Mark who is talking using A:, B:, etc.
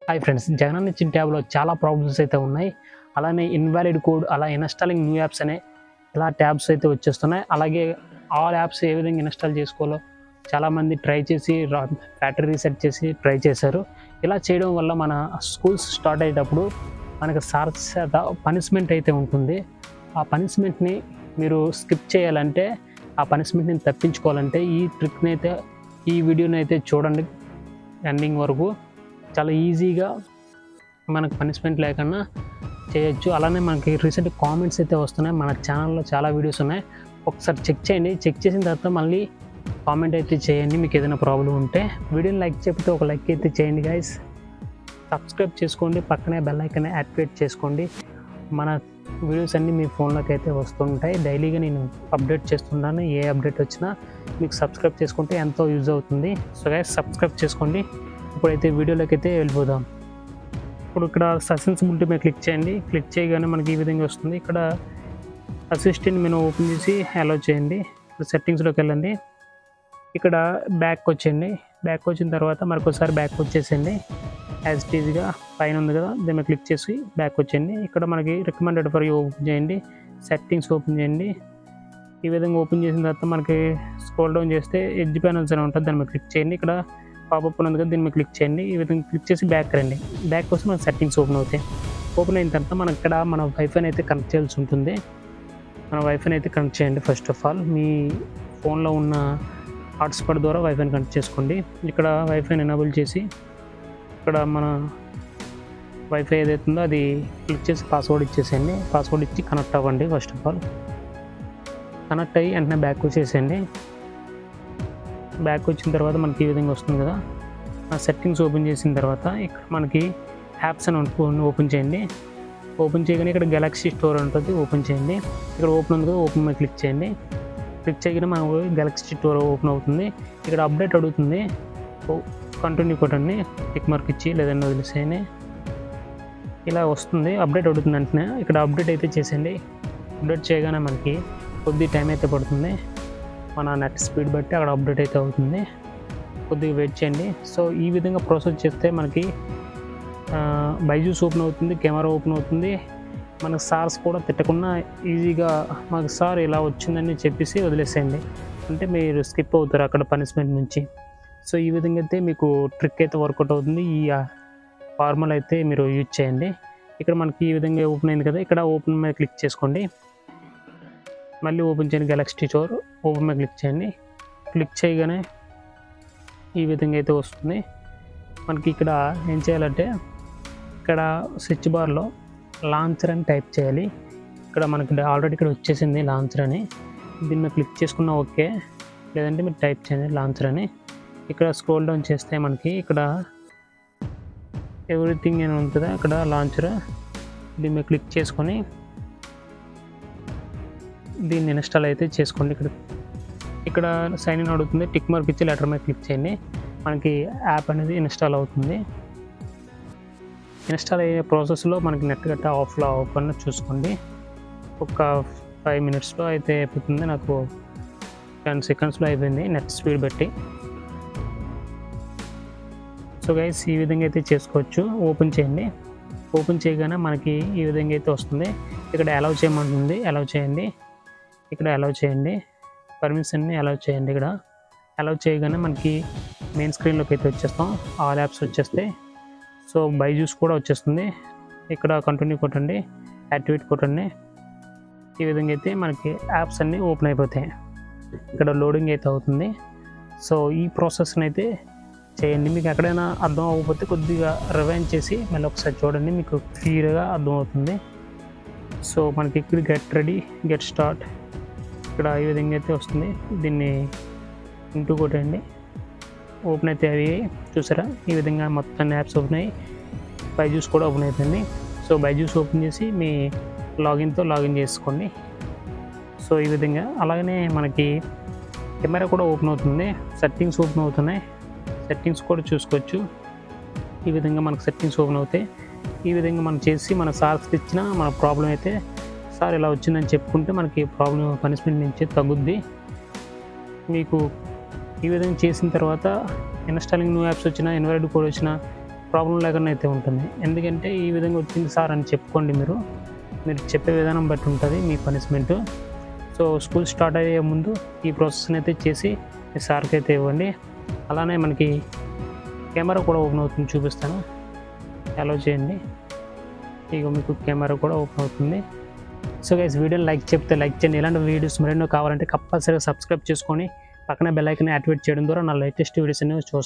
A: hi friends Jagananna ఇచ్చిన ట్యాబ్లో చాలా ప్రాబ్లమ్స్ అయితే ఉన్నాయి అలానే ఇన్వాలిడ్ కోడ్ అలా ఇన్స్టాలింగ్ న్యూ యాప్స్ అనే ఇలా ట్యాబ్స్ అయితే వచ్చేస్తున్నాయి అలాగే ఆల్ యాప్స్ ఏ విధంగా ఇన్స్టాల్ చేసుకోవాలో చాలామంది ట్రై చేసి బ్యాటరీ రీసెట్ చేసి ట్రై చేశారు ఇలా చేయడం వల్ల మన స్కూల్స్ స్టార్ట్ అయ్యేటప్పుడు మనకు సార్సేత పనిష్మెంట్ అయితే ఉంటుంది ఆ పనిష్మెంట్ని మీరు స్కిప్ చేయాలంటే ఆ పనిష్మెంట్ని తప్పించుకోవాలంటే ఈ ట్రిక్ని అయితే ఈ వీడియోని అయితే చూడండి ఎండింగ్ వరకు చాలా ఈజీగా మనకు పనిష్మెంట్ లేకుండా చేయొచ్చు అలానే మనకి రీసెంట్ కామెంట్స్ అయితే వస్తున్నాయి మన ఛానల్లో చాలా వీడియోస్ ఉన్నాయి ఒకసారి చెక్ చేయండి చెక్ చేసిన తర్వాత మళ్ళీ కామెంట్ అయితే చేయండి మీకు ఏదైనా ప్రాబ్లం ఉంటే వీడియోని లైక్ చెప్తే ఒక లైక్ అయితే చేయండి గైస్ సబ్స్క్రైబ్ చేసుకోండి పక్కనే బెల్ ఐకన్ యాక్టివేట్ చేసుకోండి మన వీడియోస్ అన్నీ మీ ఫోన్లోకి అయితే వస్తుంటాయి డైలీగా నేను అప్డేట్ చేస్తున్నాను ఏ అప్డేట్ వచ్చినా మీకు సబ్స్క్రైబ్ చేసుకుంటే ఎంతో యూజ్ అవుతుంది సో గైస్ సబ్స్క్రైబ్ చేసుకోండి ఇప్పుడైతే వీడియోలోకి అయితే వెళ్ళిపోదాం ఇప్పుడు ఇక్కడ ససెన్సిబిలిటీ మీద క్లిక్ చేయండి క్లిక్ చేయగానే మనకి ఈ విధంగా వస్తుంది ఇక్కడ అసిస్టెంట్ మెనూ ఓపెన్ చేసి అలౌ చేయండి ఇప్పుడు సెట్టింగ్స్లోకి వెళ్ళండి ఇక్కడ బ్యాక్ వచ్చేయండి బ్యాక్ వచ్చిన తర్వాత మరొకసారి బ్యాక్ వచ్చేసేయండి యాజ్ ఇట్ ఈజ్గా పైన ఉంది కదా దీని మీద క్లిక్ చేసి బ్యాక్ వచ్చేయండి ఇక్కడ మనకి రికమెండెడ్ ఫర్ యూ ఓపెన్ చేయండి సెట్టింగ్స్ ఓపెన్ చేయండి ఈ విధంగా ఓపెన్ చేసిన తర్వాత మనకి స్క్రోల్ డౌన్ చేస్తే ఎడ్జ్ ప్యానల్స్ అని ఉంటుంది దాని మీద క్లిక్ చేయండి ఇక్కడ పాపప్ ఉంది కదా దీని మీద క్లిక్ చేయండి ఈ విధంగా క్లిక్ చేసి బ్యాక్ రండి బ్యాక్ వస్తే మనకి సెట్టింగ్స్ ఓపెన్ అవుతాయి ఓపెన్ అయిన తర్వాత మనకి ఇక్కడ మన వైఫైని అయితే కనెక్ట్ చేయాల్సి ఉంటుంది మన వైఫైని అయితే కనెక్ట్ చేయండి ఫస్ట్ ఆఫ్ ఆల్ మీ ఫోన్లో ఉన్న హాట్స్పాట్ ద్వారా వైఫైని కనెక్ట్ చేసుకోండి ఇక్కడ వైఫైని ఎనేబుల్ చేసి ఇక్కడ మన వైఫై ఏదైతుందో అది క్లిక్ చేసి పాస్వర్డ్ ఇచ్చేసేయండి పాస్వర్డ్ ఇచ్చి కనెక్ట్ అవ్వండి ఫస్ట్ ఆఫ్ ఆల్ కనెక్ట్ అయ్యి వెంటనే బ్యాక్ వచ్చేసేయండి బ్యాక్ వచ్చిన తర్వాత మనకి ఈ విధంగా వస్తుంది కదా ఆ సెట్టింగ్స్ ఓపెన్ చేసిన తర్వాత ఇక్కడ మనకి యాప్స్ అని ఉంటుంది ఓపెన్ చేయండి ఓపెన్ చేయగానే ఇక్కడ గెలాక్సీ స్టోర్ ఉంటుంది ఓపెన్ చేయండి ఇక్కడ ఓపెన్ ఉంది కదా ఓపెన్ మీద క్లిక్ చేయండి క్లిక్ చేయగానే మనకు గెలాక్సీ స్టోర్ ఓపెన్ అవుతుంది ఇక్కడ అప్డేట్ అడుగుతుంది కంటిన్యూ కొట్టండి టిక్ మార్క్ ఇచ్చి లేదంటే వదిలేసేయండి ఇలా వస్తుంది అప్డేట్ అడుగుతుంది వెంటనే ఇక్కడ అప్డేట్ అయితే చేసేయండి అప్డేట్ చేయగానే మనకి కొద్ది టైం అయితే పడుతుంది మన నెట్ స్పీడ్ బట్టి అక్కడ అప్డేట్ అయితే అవుతుంది కొద్దిగా వెయిట్ చేయండి సో ఈ విధంగా ప్రాసెస్ చేస్తే మనకి బైజూస్ ఓపెన్ అవుతుంది కెమెరా ఓపెన్ అవుతుంది మనకు సార్స్ కూడా తిట్టకుండా ఈజీగా మాకు సార్ ఇలా వచ్చిందని చెప్పేసి వదిలేసేయండి అంటే మీరు స్కిప్ అవుతారు అక్కడ పనిష్మెంట్ నుంచి సో ఈ విధంగా అయితే మీకు ట్రిక్ అయితే వర్కౌట్ అవుతుంది ఈ ఫార్మల్ అయితే మీరు యూజ్ చేయండి ఇక్కడ మనకి ఈ విధంగా ఓపెన్ అయింది కదా ఇక్కడ ఓపెన్ మీద క్లిక్ చేసుకోండి మళ్ళీ ఓపెన్ చేయండి గెలాక్సీ స్టోర్ ఓపెన్ మీద క్లిక్ చేయండి క్లిక్ చేయగానే ఈ విధంగా అయితే వస్తుంది మనకి ఇక్కడ ఏం చేయాలంటే ఇక్కడ స్విచ్ బార్లో లాంచర్ అని టైప్ చేయాలి ఇక్కడ మనకి ఆల్రెడీ ఇక్కడ వచ్చేసింది లాంచర్ అని దీని మీద క్లిక్ చేసుకున్న ఓకే లేదంటే మీరు టైప్ చేయండి లాంచర్ అని ఇక్కడ స్క్రోల్ డౌన్ చేస్తే మనకి ఇక్కడ ఎవ్రీథింగ్ అని ఉంటుంది అక్కడ లాంచర్ దీని మీద క్లిక్ చేసుకొని దీన్ని ఇన్స్టాల్ అయితే చేసుకోండి ఇక్కడ ఇక్కడ సైన్ ఇన్ అడుగుతుంది టిక్ మార్క్ ఇచ్చి లెటర్ మీద క్లిక్ చేయండి మనకి యాప్ అనేది ఇన్స్టాల్ అవుతుంది ఇన్స్టాల్ అయ్యే ప్రాసెస్లో మనకి నెట్ గట్ట ఆఫ్లో ఆఫ్ అన్న చూసుకోండి ఒక ఫైవ్ మినిట్స్లో అయితే అయిపోతుంది నాకు టెన్ సెకండ్స్లో అయిపోయింది నెట్ స్పీడ్ బట్టి సో గైస్ ఈ విధంగా అయితే చేసుకోవచ్చు ఓపెన్ చేయండి ఓపెన్ చేయగానే మనకి ఈ విధంగా అయితే వస్తుంది ఇక్కడ అలౌ చేయమంటుంది అలౌ చేయండి ఇక్కడ అలౌ చేయండి పర్మిషన్ని అలౌ చేయండి ఇక్కడ అలౌ చేయగానే మనకి మెయిన్ స్క్రీన్లోకి అయితే వచ్చేస్తాం ఆల్ యాప్స్ వచ్చేస్తాయి సో బైజూస్ కూడా వచ్చేస్తుంది ఇక్కడ కంటిన్యూ కొట్టండి యాక్టివేట్ కొట్టండి ఈ విధంగా అయితే మనకి యాప్స్ అన్నీ ఓపెన్ అయిపోతాయి ఇక్కడ లోడింగ్ అయితే అవుతుంది సో ఈ ప్రాసెస్ని అయితే చేయండి మీకు ఎక్కడైనా అర్థం అవ్వకపోతే కొద్దిగా రివైండ్ చేసి మళ్ళీ ఒకసారి చూడండి మీకు క్లియర్గా అర్థం అవుతుంది సో మనకి ఇక్కడ గెట్ రెడీ గెట్ స్టార్ట్ ఇక్కడ ఈ విధంగా అయితే వస్తుంది దీన్ని ఇంటూ కొట్టండి ఓపెన్ అయితే అవి చూసారా ఈ విధంగా మొత్తం యాప్స్ ఓపెన్ అయ్యి బైజూస్ కూడా ఓపెన్ అవుతుంది సో బైజూస్ ఓపెన్ చేసి మీ లాగిన్తో లాగిన్ చేసుకోండి సో ఈ విధంగా అలాగనే మనకి కెమెరా కూడా ఓపెన్ అవుతుంది సెట్టింగ్స్ ఓపెన్ అవుతున్నాయి సెట్టింగ్స్ కూడా చూసుకోవచ్చు ఈ విధంగా మనకు సెట్టింగ్స్ ఓపెన్ అవుతాయి ఈ విధంగా మనం చేసి మన సార్స్కి ఇచ్చిన మన ప్రాబ్లం అయితే సార్ ఇలా వచ్చిందని చెప్పుకుంటే మనకి ప్రాబ్లం పనిష్మెంట్ నుంచి తగ్గుద్ది మీకు ఈ విధంగా చేసిన తర్వాత ఇన్స్టాలింగ్ న్యూ యాప్స్ వచ్చినా ఇన్వైర్డ్ కోడ్ వచ్చినా ప్రాబ్లం లేకుండా అయితే ఉంటుంది ఎందుకంటే ఈ విధంగా వచ్చింది సార్ అని చెప్పుకోండి మీరు మీరు చెప్పే విధానం బట్టి ఉంటుంది మీ పనిష్మెంట్ సో స్కూల్ స్టార్ట్ అయ్యే ముందు ఈ ప్రాసెస్ని అయితే చేసి మీ సార్కి అయితే ఇవ్వండి అలానే మనకి కెమెరా కూడా ఓపెన్ అవుతుంది చూపిస్తాను అలో చేయండి ఇక మీకు కెమెరా కూడా ఓపెన్ అవుతుంది సో గైస్ వీడియోని లైక్ చెప్తే లైక్ చేయండి ఇలాంటి వీడియోస్ మరెన్నో కావాలంటే కంపల్సరీగా సబ్స్క్రైబ్ చేసుకొని పక్కన బెల్ ఐకన్ యాక్టివేట్ చేయడం ద్వారా నా లేటెస్ట్ వీడియోస్ అనేవి చూస్తారు